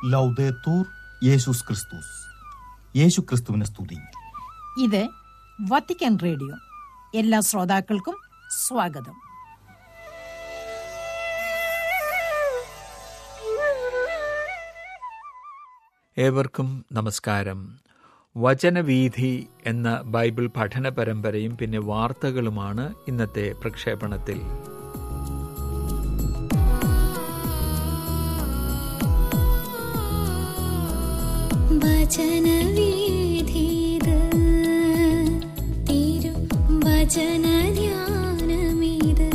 ലൗദേത്തൂർ യേശുസ് ക്രിസ്തുസ് യേശു ക്രിസ്തുവിനെ സ്തുതി ഇത് വത്തിക്കാൻ റേഡിയോ എല്ലാ ശ്രോതാക്കൾക്കും സ്വാഗതം ഏവർക്കും നമസ്കാരം വചനവീഥി എന്ന ബൈബിൾ പഠന പരമ്പരയും പിന്നെ വാർത്തകളുമാണ് ഇന്നത്തെ പ്രക്ഷേപണത്തിൽ വചനവീഥിത് തിരു വചനധ്യാനമിത്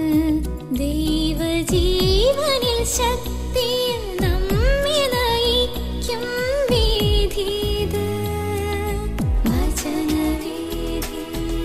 ദൈവജീവനിൽ ശക്തിയിൽ നമ്മെ നയിക്കും വീഥിത് വചനവീഥി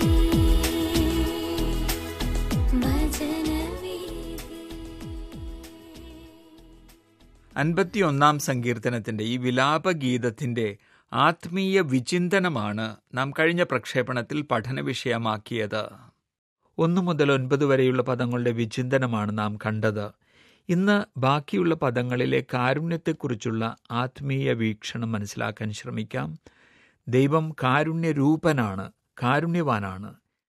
വചനവീഥി അൻപത്തിയൊന്നാം സങ്കീർത്തനത്തിന്റെ ഈ വിലാപഗീതത്തിന്റെ ആത്മീയ വിചിന്തനമാണ് നാം കഴിഞ്ഞ പ്രക്ഷേപണത്തിൽ പഠന വിഷയമാക്കിയത് ഒന്നു മുതൽ ഒൻപത് വരെയുള്ള പദങ്ങളുടെ വിചിന്തനമാണ് നാം കണ്ടത് ഇന്ന് ബാക്കിയുള്ള പദങ്ങളിലെ കാരുണ്യത്തെക്കുറിച്ചുള്ള ആത്മീയ വീക്ഷണം മനസ്സിലാക്കാൻ ശ്രമിക്കാം ദൈവം കാരുണ്യരൂപനാണ് കാരുണ്യവാനാണ്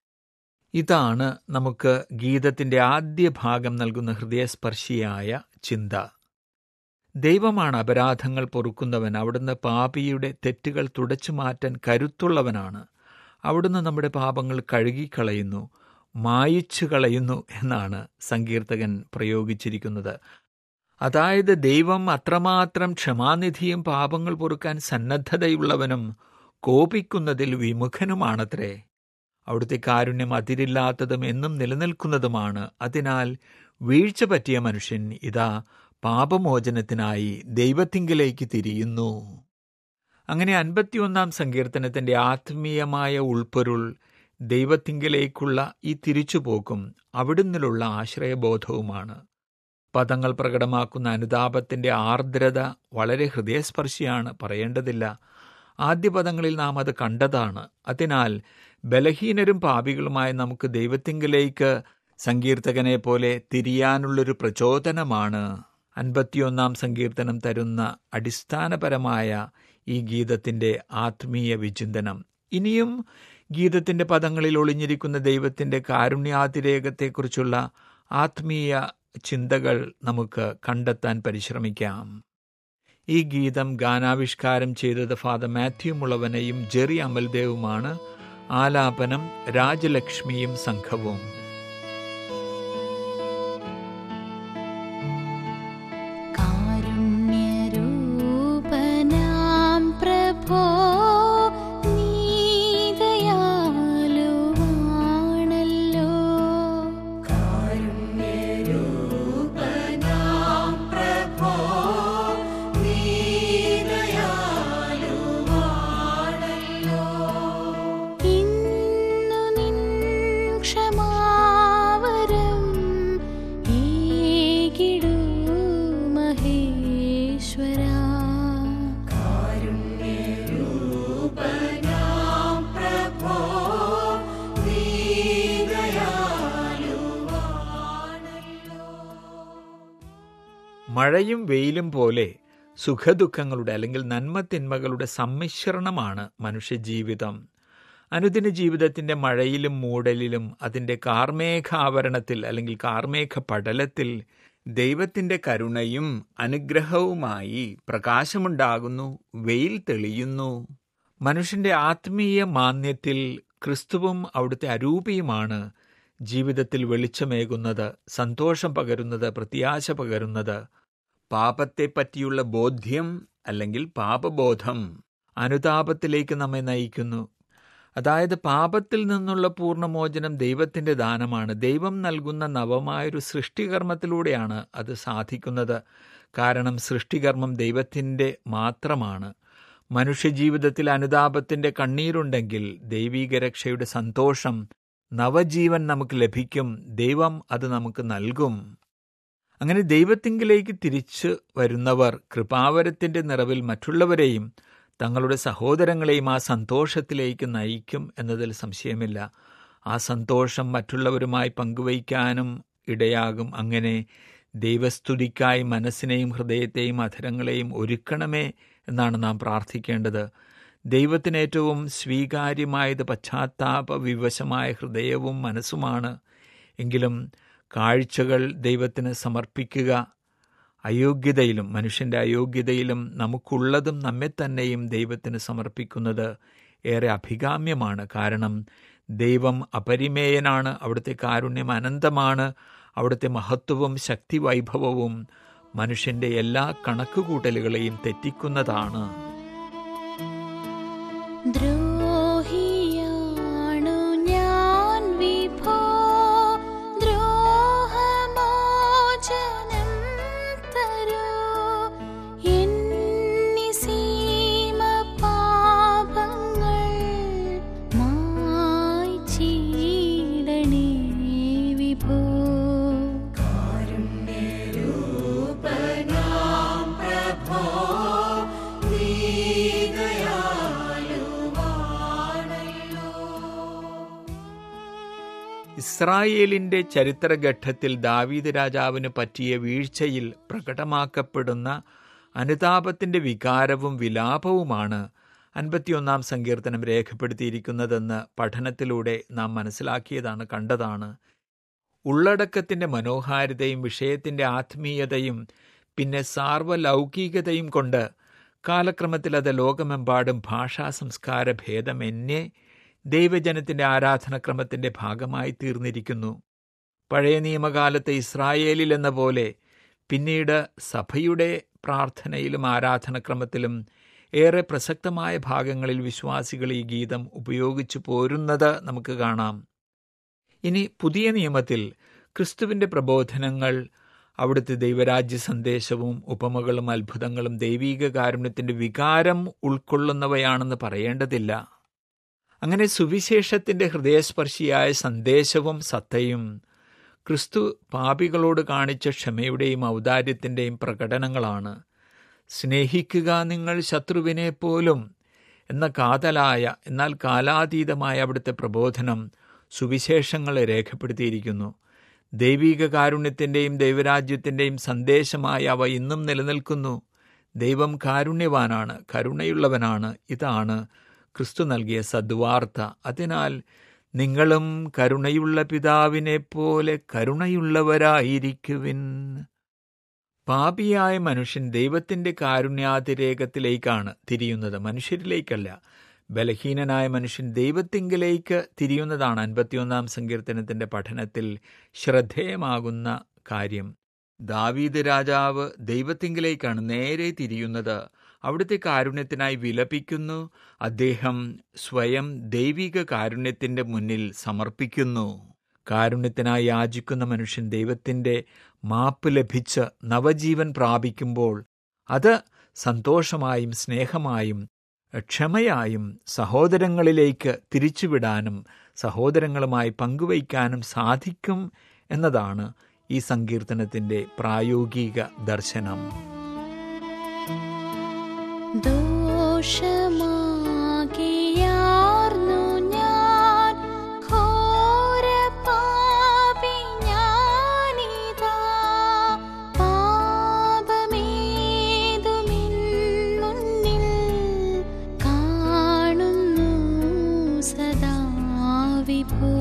ഇതാണ് നമുക്ക് ഗീതത്തിന്റെ ആദ്യ ഭാഗം നൽകുന്ന ഹൃദയസ്പർശിയായ ചിന്ത ദൈവമാണ് അപരാധങ്ങൾ പൊറുക്കുന്നവൻ അവിടുന്ന് പാപിയുടെ തെറ്റുകൾ തുടച്ചു മാറ്റാൻ കരുത്തുള്ളവനാണ് അവിടുന്ന് നമ്മുടെ പാപങ്ങൾ കഴുകിക്കളയുന്നു മായിച്ചു കളയുന്നു എന്നാണ് സങ്കീർത്തകൻ പ്രയോഗിച്ചിരിക്കുന്നത് അതായത് ദൈവം അത്രമാത്രം ക്ഷമാനിധിയും പാപങ്ങൾ പൊറുക്കാൻ സന്നദ്ധതയുള്ളവനും കോപിക്കുന്നതിൽ വിമുഖനുമാണത്രേ അവിടുത്തെ കാരുണ്യം അതിരില്ലാത്തതും എന്നും നിലനിൽക്കുന്നതുമാണ് അതിനാൽ വീഴ്ച പറ്റിയ മനുഷ്യൻ ഇതാ പാപമോചനത്തിനായി ദൈവത്തിങ്കിലേക്ക് തിരിയുന്നു അങ്ങനെ അൻപത്തിയൊന്നാം സങ്കീർത്തനത്തിന്റെ ആത്മീയമായ ഉൾപ്പൊരുൾ ദൈവത്തിങ്കിലേക്കുള്ള ഈ തിരിച്ചുപോക്കും അവിടുന്നിലുള്ള ആശ്രയബോധവുമാണ് പദങ്ങൾ പ്രകടമാക്കുന്ന അനുതാപത്തിന്റെ ആർദ്രത വളരെ ഹൃദയസ്പർശിയാണ് പറയേണ്ടതില്ല ആദ്യ പദങ്ങളിൽ നാം അത് കണ്ടതാണ് അതിനാൽ ബലഹീനരും പാപികളുമായ നമുക്ക് ദൈവത്തിങ്കിലേക്ക് സങ്കീർത്തകനെ പോലെ തിരിയാനുള്ളൊരു പ്രചോദനമാണ് അൻപത്തിയൊന്നാം സങ്കീർത്തനം തരുന്ന അടിസ്ഥാനപരമായ ഈ ഗീതത്തിന്റെ ആത്മീയ വിചിന്തനം ഇനിയും ഗീതത്തിന്റെ പദങ്ങളിൽ ഒളിഞ്ഞിരിക്കുന്ന ദൈവത്തിന്റെ കാരുണ്യാതിരേകത്തെക്കുറിച്ചുള്ള ആത്മീയ ചിന്തകൾ നമുക്ക് കണ്ടെത്താൻ പരിശ്രമിക്കാം ഈ ഗീതം ഗാനാവിഷ്കാരം ചെയ്തത് ഫാദർ മാത്യു മുളവനയും ജെറി അമൽദേവുമാണ് ആലാപനം രാജലക്ഷ്മിയും സംഘവും കാരുണ്യരൂപനാം പ്രഭോ നീദയാലുവാണല്ലോ ഇന്നു നിൻ ക്ഷമാവരം ഏകിടൂ മഹേശ്വരാ മഴയും വെയിലും പോലെ സുഖദുഃഖങ്ങളുടെ അല്ലെങ്കിൽ നന്മത്തിന്മകളുടെ സമ്മിശ്രണമാണ് മനുഷ്യജീവിതം അനുദിന ജീവിതത്തിന്റെ മഴയിലും മൂടലിലും അതിന്റെ കാർമേഘാവരണത്തിൽ അല്ലെങ്കിൽ കാർമേഘ പടലത്തിൽ ദൈവത്തിന്റെ കരുണയും അനുഗ്രഹവുമായി പ്രകാശമുണ്ടാകുന്നു വെയിൽ തെളിയുന്നു മനുഷ്യന്റെ ആത്മീയ മാന്യത്തിൽ ക്രിസ്തുവും അവിടുത്തെ അരൂപിയുമാണ് ജീവിതത്തിൽ വെളിച്ചമേകുന്നത് സന്തോഷം പകരുന്നത് പ്രത്യാശ പകരുന്നത് പാപത്തെപ്പറ്റിയുള്ള ബോധ്യം അല്ലെങ്കിൽ പാപബോധം അനുതാപത്തിലേക്ക് നമ്മെ നയിക്കുന്നു അതായത് പാപത്തിൽ നിന്നുള്ള പൂർണ്ണമോചനം ദൈവത്തിന്റെ ദാനമാണ് ദൈവം നൽകുന്ന നവമായൊരു സൃഷ്ടികർമ്മത്തിലൂടെയാണ് അത് സാധിക്കുന്നത് കാരണം സൃഷ്ടികർമ്മം ദൈവത്തിൻ്റെ മാത്രമാണ് മനുഷ്യജീവിതത്തിൽ അനുതാപത്തിന്റെ കണ്ണീരുണ്ടെങ്കിൽ ദൈവീക രക്ഷയുടെ സന്തോഷം നവജീവൻ നമുക്ക് ലഭിക്കും ദൈവം അത് നമുക്ക് നൽകും അങ്ങനെ ദൈവത്തിങ്കിലേക്ക് തിരിച്ചു വരുന്നവർ കൃപാവരത്തിന്റെ നിറവിൽ മറ്റുള്ളവരെയും തങ്ങളുടെ സഹോദരങ്ങളെയും ആ സന്തോഷത്തിലേക്ക് നയിക്കും എന്നതിൽ സംശയമില്ല ആ സന്തോഷം മറ്റുള്ളവരുമായി പങ്കുവയ്ക്കാനും ഇടയാകും അങ്ങനെ ദൈവസ്തുതിക്കായി മനസ്സിനെയും ഹൃദയത്തെയും അധരങ്ങളെയും ഒരുക്കണമേ എന്നാണ് നാം പ്രാർത്ഥിക്കേണ്ടത് ദൈവത്തിന് ഏറ്റവും സ്വീകാര്യമായത് പശ്ചാത്താപ വിവശമായ ഹൃദയവും മനസ്സുമാണ് എങ്കിലും കാഴ്ചകൾ ദൈവത്തിന് സമർപ്പിക്കുക അയോഗ്യതയിലും മനുഷ്യൻ്റെ അയോഗ്യതയിലും നമുക്കുള്ളതും നമ്മെ തന്നെയും ദൈവത്തിന് സമർപ്പിക്കുന്നത് ഏറെ അഭികാമ്യമാണ് കാരണം ദൈവം അപരിമേയനാണ് അവിടുത്തെ കാരുണ്യം അനന്തമാണ് അവിടുത്തെ മഹത്വവും ശക്തി വൈഭവവും മനുഷ്യൻ്റെ എല്ലാ കണക്കുകൂട്ടലുകളെയും തെറ്റിക്കുന്നതാണ് ദ്രോഹിയാണു ഞാൻ വിഭോ ദ്രോഹമോചനം തരൂ എന്നിസീമ പാപങ്ങൾ മായ്ച്ചിടണേ വിഭോ ഇസ്രായേലിന്റെ ചരിത്രഘട്ടത്തിൽ ദാവീദ് രാജാവിന് പറ്റിയ വീഴ്ചയിൽ പ്രകടമാക്കപ്പെടുന്ന അനുതാപത്തിന്റെ വികാരവും വിലാപവുമാണ് അൻപത്തിയൊന്നാം സങ്കീർത്തനം രേഖപ്പെടുത്തിയിരിക്കുന്നതെന്ന് പഠനത്തിലൂടെ നാം മനസ്സിലാക്കിയതാണ് കണ്ടതാണ് ഉള്ളടക്കത്തിന്റെ മനോഹാരിതയും വിഷയത്തിന്റെ ആത്മീയതയും പിന്നെ സാർവലൗകികതയും കൊണ്ട് കാലക്രമത്തിൽ അത് ലോകമെമ്പാടും ഭാഷാ സംസ്കാര ഭേദമെന്നെ ദൈവജനത്തിന്റെ ആരാധനക്രമത്തിന്റെ ഭാഗമായി തീർന്നിരിക്കുന്നു പഴയ നിയമകാലത്തെ ഇസ്രായേലിൽ എന്ന പോലെ പിന്നീട് സഭയുടെ പ്രാർത്ഥനയിലും ആരാധനക്രമത്തിലും ഏറെ പ്രസക്തമായ ഭാഗങ്ങളിൽ വിശ്വാസികൾ ഈ ഗീതം ഉപയോഗിച്ചു പോരുന്നത് നമുക്ക് കാണാം ഇനി പുതിയ നിയമത്തിൽ ക്രിസ്തുവിന്റെ പ്രബോധനങ്ങൾ അവിടുത്തെ ദൈവരാജ്യ സന്ദേശവും ഉപമകളും അത്ഭുതങ്ങളും ദൈവീക കാരുണ്യത്തിന്റെ വികാരം ഉൾക്കൊള്ളുന്നവയാണെന്ന് പറയേണ്ടതില്ല അങ്ങനെ സുവിശേഷത്തിന്റെ ഹൃദയസ്പർശിയായ സന്ദേശവും സത്തയും ക്രിസ്തു പാപികളോട് കാണിച്ച ക്ഷമയുടെയും ഔദാര്യത്തിന്റെയും പ്രകടനങ്ങളാണ് സ്നേഹിക്കുക നിങ്ങൾ ശത്രുവിനെ പോലും എന്ന കാതലായ എന്നാൽ കാലാതീതമായ അവിടുത്തെ പ്രബോധനം സുവിശേഷങ്ങളെ രേഖപ്പെടുത്തിയിരിക്കുന്നു ദൈവീക കാരുണ്യത്തിൻ്റെയും ദൈവരാജ്യത്തിൻ്റെയും സന്ദേശമായി അവ ഇന്നും നിലനിൽക്കുന്നു ദൈവം കാരുണ്യവാനാണ് കരുണയുള്ളവനാണ് ഇതാണ് ക്രിസ്തു നൽകിയ സദ്വാർത്ത അതിനാൽ നിങ്ങളും കരുണയുള്ള പിതാവിനെ പോലെ കരുണയുള്ളവരായിരിക്കുവിൻ പാപിയായ മനുഷ്യൻ ദൈവത്തിന്റെ കാരുണ്യാതിരേകത്തിലേക്കാണ് തിരിയുന്നത് മനുഷ്യരിലേക്കല്ല ബലഹീനനായ മനുഷ്യൻ ദൈവത്തിങ്കിലേക്ക് തിരിയുന്നതാണ് അൻപത്തിയൊന്നാം സങ്കീർത്തനത്തിന്റെ പഠനത്തിൽ ശ്രദ്ധേയമാകുന്ന കാര്യം ദാവീദ് രാജാവ് ദൈവത്തിങ്കിലേക്കാണ് നേരെ തിരിയുന്നത് അവിടുത്തെ കാരുണ്യത്തിനായി വിലപിക്കുന്നു അദ്ദേഹം സ്വയം ദൈവിക കാരുണ്യത്തിന്റെ മുന്നിൽ സമർപ്പിക്കുന്നു കാരുണ്യത്തിനായി യാചിക്കുന്ന മനുഷ്യൻ ദൈവത്തിന്റെ മാപ്പ് ലഭിച്ച് നവജീവൻ പ്രാപിക്കുമ്പോൾ അത് സന്തോഷമായും സ്നേഹമായും ക്ഷമയായും സഹോദരങ്ങളിലേക്ക് തിരിച്ചുവിടാനും സഹോദരങ്ങളുമായി പങ്കുവയ്ക്കാനും സാധിക്കും എന്നതാണ് ഈ സങ്കീർത്തനത്തിന്റെ പ്രായോഗിക ദർശനം ദോഷമാകിയാർന്നു ഞാൻ ഘോരപാപി ഞാനിതാ പാപമേതുമിൻ മുന്നിൽ കാണുന്നു സദാ വിഭോ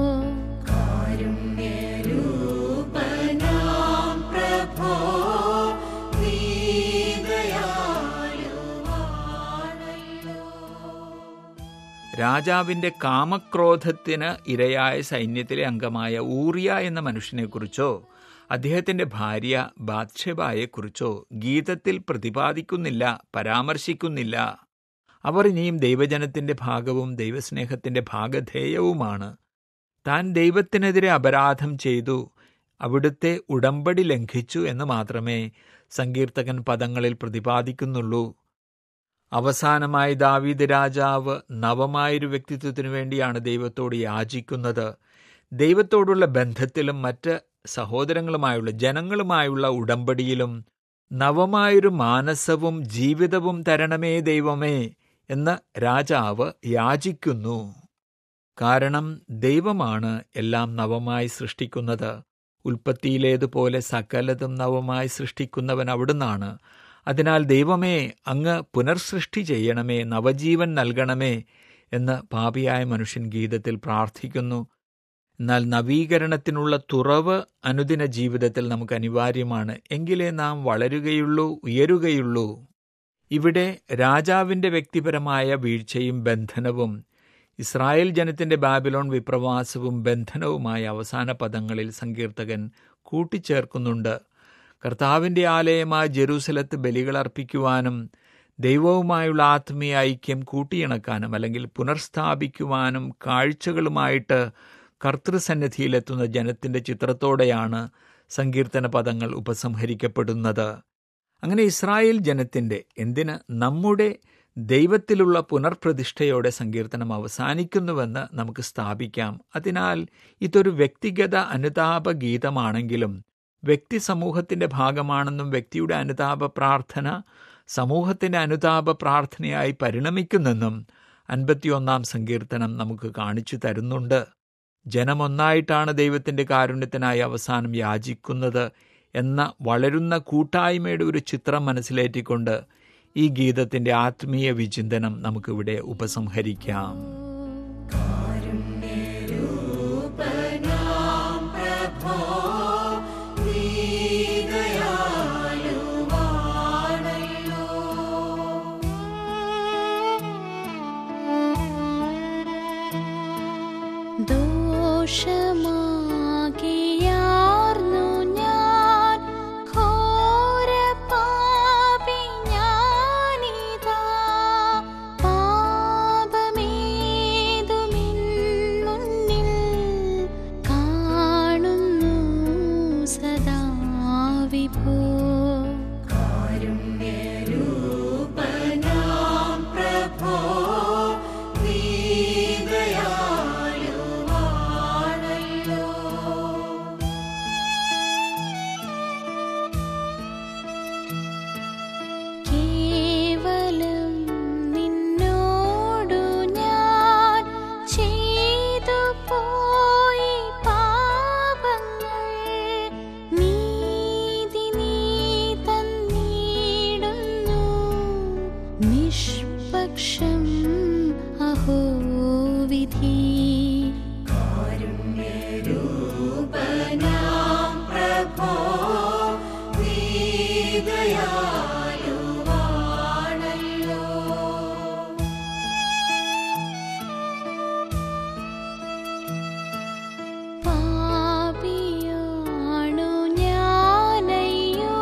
രാജാവിന്റെ കാമക്രോധത്തിന് ഇരയായ സൈന്യത്തിലെ അംഗമായ ഊറിയ എന്ന മനുഷ്യനെക്കുറിച്ചോ അദ്ദേഹത്തിന്റെ ഭാര്യ ബാദ്ഷബായെക്കുറിച്ചോ ഗീതത്തിൽ പ്രതിപാദിക്കുന്നില്ല പരാമർശിക്കുന്നില്ല അവർ ഇനിയും ദൈവജനത്തിന്റെ ഭാഗവും ദൈവസ്നേഹത്തിന്റെ ഭാഗധേയവുമാണ് താൻ ദൈവത്തിനെതിരെ അപരാധം ചെയ്തു അവിടുത്തെ ഉടമ്പടി ലംഘിച്ചു എന്ന് മാത്രമേ സങ്കീർത്തകൻ പദങ്ങളിൽ പ്രതിപാദിക്കുന്നുള്ളൂ അവസാനമായി ദാവീദ് രാജാവ് നവമായൊരു വ്യക്തിത്വത്തിനു വേണ്ടിയാണ് ദൈവത്തോട് യാചിക്കുന്നത് ദൈവത്തോടുള്ള ബന്ധത്തിലും മറ്റ് സഹോദരങ്ങളുമായുള്ള ജനങ്ങളുമായുള്ള ഉടമ്പടിയിലും നവമായൊരു മാനസവും ജീവിതവും തരണമേ ദൈവമേ എന്ന് രാജാവ് യാചിക്കുന്നു കാരണം ദൈവമാണ് എല്ലാം നവമായി സൃഷ്ടിക്കുന്നത് ഉൽപ്പത്തിയിലേതുപോലെ സകലതും നവമായി സൃഷ്ടിക്കുന്നവൻ അവിടുന്നാണ് അതിനാൽ ദൈവമേ അങ്ങ് പുനർസൃഷ്ടി ചെയ്യണമേ നവജീവൻ നൽകണമേ എന്ന് പാപിയായ മനുഷ്യൻ ഗീതത്തിൽ പ്രാർത്ഥിക്കുന്നു എന്നാൽ നവീകരണത്തിനുള്ള തുറവ് അനുദിന ജീവിതത്തിൽ നമുക്ക് അനിവാര്യമാണ് എങ്കിലേ നാം വളരുകയുള്ളൂ ഉയരുകയുള്ളൂ ഇവിടെ രാജാവിൻ്റെ വ്യക്തിപരമായ വീഴ്ചയും ബന്ധനവും ഇസ്രായേൽ ജനത്തിൻ്റെ ബാബിലോൺ വിപ്രവാസവും ബന്ധനവുമായ അവസാന പദങ്ങളിൽ സങ്കീർത്തകൻ കൂട്ടിച്ചേർക്കുന്നുണ്ട് കർത്താവിൻ്റെ ആലയമായ ജെറൂസലത്ത് ബലികൾ അർപ്പിക്കുവാനും ദൈവവുമായുള്ള ആത്മീയ ഐക്യം കൂട്ടിയിണക്കാനും അല്ലെങ്കിൽ പുനർസ്ഥാപിക്കുവാനും കാഴ്ചകളുമായിട്ട് കർത്തൃസന്നിധിയിലെത്തുന്ന ജനത്തിൻ്റെ ചിത്രത്തോടെയാണ് സങ്കീർത്തന പദങ്ങൾ ഉപസംഹരിക്കപ്പെടുന്നത് അങ്ങനെ ഇസ്രായേൽ ജനത്തിൻ്റെ എന്തിന് നമ്മുടെ ദൈവത്തിലുള്ള പുനർപ്രതിഷ്ഠയോടെ സങ്കീർത്തനം അവസാനിക്കുന്നുവെന്ന് നമുക്ക് സ്ഥാപിക്കാം അതിനാൽ ഇതൊരു വ്യക്തിഗത അനുതാപ ഗീതമാണെങ്കിലും വ്യക്തി സമൂഹത്തിൻ്റെ ഭാഗമാണെന്നും വ്യക്തിയുടെ അനുതാപ പ്രാർത്ഥന സമൂഹത്തിൻ്റെ അനുതാപ പ്രാർത്ഥനയായി പരിണമിക്കുന്നെന്നും അൻപത്തിയൊന്നാം സങ്കീർത്തനം നമുക്ക് കാണിച്ചു തരുന്നുണ്ട് ജനമൊന്നായിട്ടാണ് ദൈവത്തിൻ്റെ കാരുണ്യത്തിനായി അവസാനം യാചിക്കുന്നത് എന്ന വളരുന്ന കൂട്ടായ്മയുടെ ഒരു ചിത്രം മനസ്സിലേറ്റിക്കൊണ്ട് ഈ ഗീതത്തിൻ്റെ ആത്മീയ വിചിന്തനം നമുക്കിവിടെ ഉപസംഹരിക്കാം ദോഷമാകിയാർന്നു ഞാൻ ഘോരപാപി ഞാനിതാ പാപമേതുമിൻ മുന്നിൽ കാണുന്നു സദാ വിഭോ കേവലം നിന്നോടു ഞാൻ ചെയ്തു പോയി പാപങ്ങൾ നീതി നീ തന്നിടുന്നു നിഷ്പക്ഷം അഹോ വിധി പാപിയാണു ഞാനയ്യോ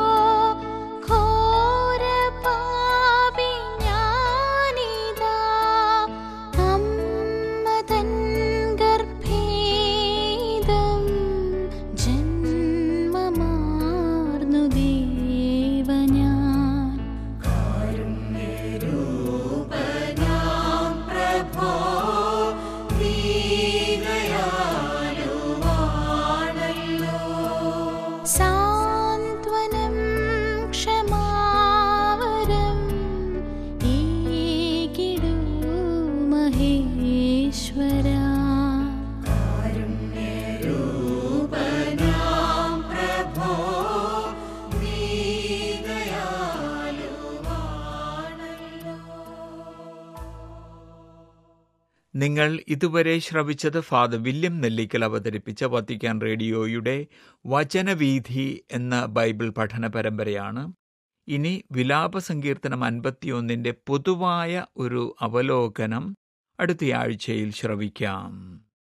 ഘോരപാപി ഞാനിതാ അമ്മ തൻ ഗർഭേദം ജന്മമാർന്നു ദേവനാൻ സാന്ത്വനം ക്ഷമാവരം ഏകിടൂ മഹേശ്വര നിങ്ങൾ ഇതുവരെ ശ്രവിച്ചത് ഫാദർ വില്യം നെല്ലിക്കൽ അവതരിപ്പിച്ച വത്തിക്കാൻ റേഡിയോയുടെ വചനവീഥി എന്ന ബൈബിൾ പഠന പരമ്പരയാണ് ഇനി വിലാപ സങ്കീർത്തനം അൻപത്തിയൊന്നിൻ്റെ പൊതുവായ ഒരു അവലോകനം അടുത്തയാഴ്ചയിൽ ശ്രവിക്കാം